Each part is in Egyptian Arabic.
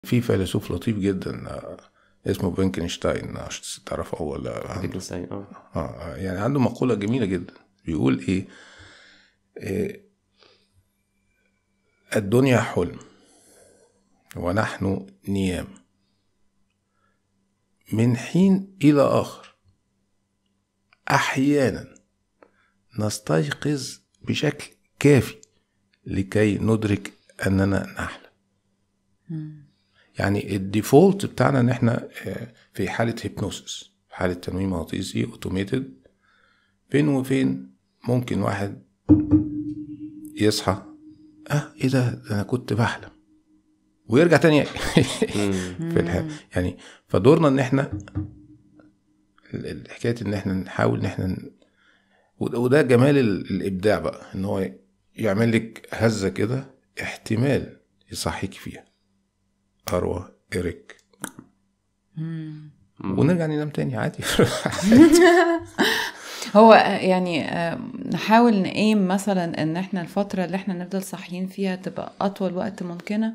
في فيلسوف لطيف جدا آه، اسمه فينكنشتاين عشان تعرفه ولا عنده فيتنشتاين اه اه يعني عنده مقولة جميلة جدا بيقول ايه, إيه الدنيا حلم ونحن نيام من حين إلى آخر أحيانا نستيقظ بشكل كافي لكي ندرك أننا نحلم يعني الديفولت بتاعنا ان احنا آه، في حاله هيبنوسيس حاله تنويم مغناطيسي اوتوميتد فين وفين ممكن واحد يصحى اه ايه ده ده انا كنت بحلم ويرجع تاني في الحياه يعني فدورنا ان احنا ال- ال- حكايه ان احنا نحاول ان احنا ن- وده وده جمال ال- الابداع بقى ان هو يعمل لك هزه كده احتمال يصحيك فيها اروى ايريك ونرجع ننام تاني عادي هو يعني آه، نحاول نقيم مثلا ان احنا الفترة اللي احنا نفضل صاحيين فيها تبقى اطول وقت ممكنة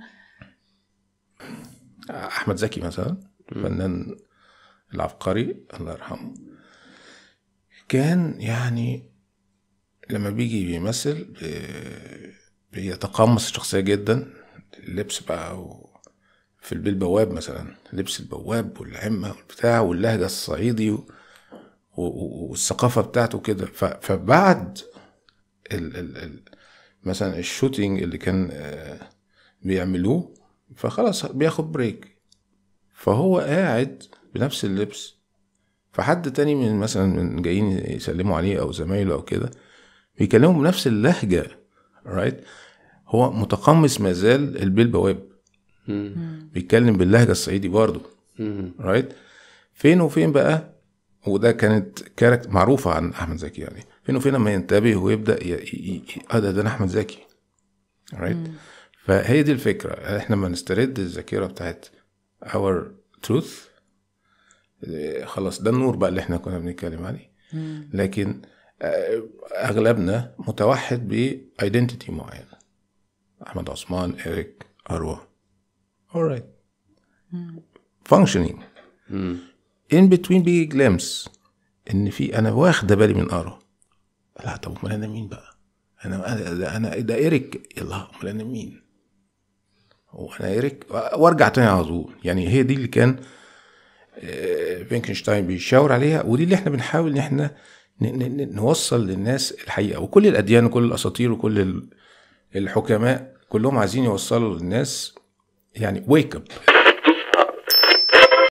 احمد زكي مثلا الفنان العبقري الله يرحمه كان يعني لما بيجي بيمثل بي- بيتقمص الشخصية جدا اللبس بقى و... في البيه البواب مثلا لبس البواب والعمة والبتاع واللهجة الصعيدي و... و... و- والثقافة بتاعته كده ف... فبعد ال... ال... ال... مثلا الشوتينج اللي كان آه، بيعملوه فخلاص بياخد بريك فهو قاعد بنفس اللبس فحد تاني من مثلا من جايين يسلموا عليه او زمايله او كده بيكلموا بنفس اللهجه رايت هو متقمص ما زال البيه البواب بيتكلم باللهجه الصعيدي برضه رايت فين وفين بقى وده كانت كاركت معروفه عن احمد زكي يعني فين وفين لما ينتبه ويبدا ي... ي... ي... اه ده ده أنا احمد زكي رايت فهي دي الفكره احنا لما نسترد الذاكره بتاعت our truth إيه، خلاص ده النور بقى اللي احنا كنا بنتكلم عليه لكن آه، اغلبنا متوحد بايدنتيتي معينه احمد عثمان اريك اروى alright functioning in between بيجي glimpse ان في انا واخده بالي من اروى لا طب امال انا مين بقى انا انا انا ده ايريك يلا امال انا مين هو انا ايريك وارجع تاني على طول يعني هي دي اللي كان آه، فينكنشتاين بيشاور عليها ودي اللي احنا بنحاول ان احنا ن- ن- ن- نوصل للناس الحقيقه وكل الاديان وكل الاساطير وكل ال- الحكماء كلهم عايزين يوصلوا للناس يعني ويك اب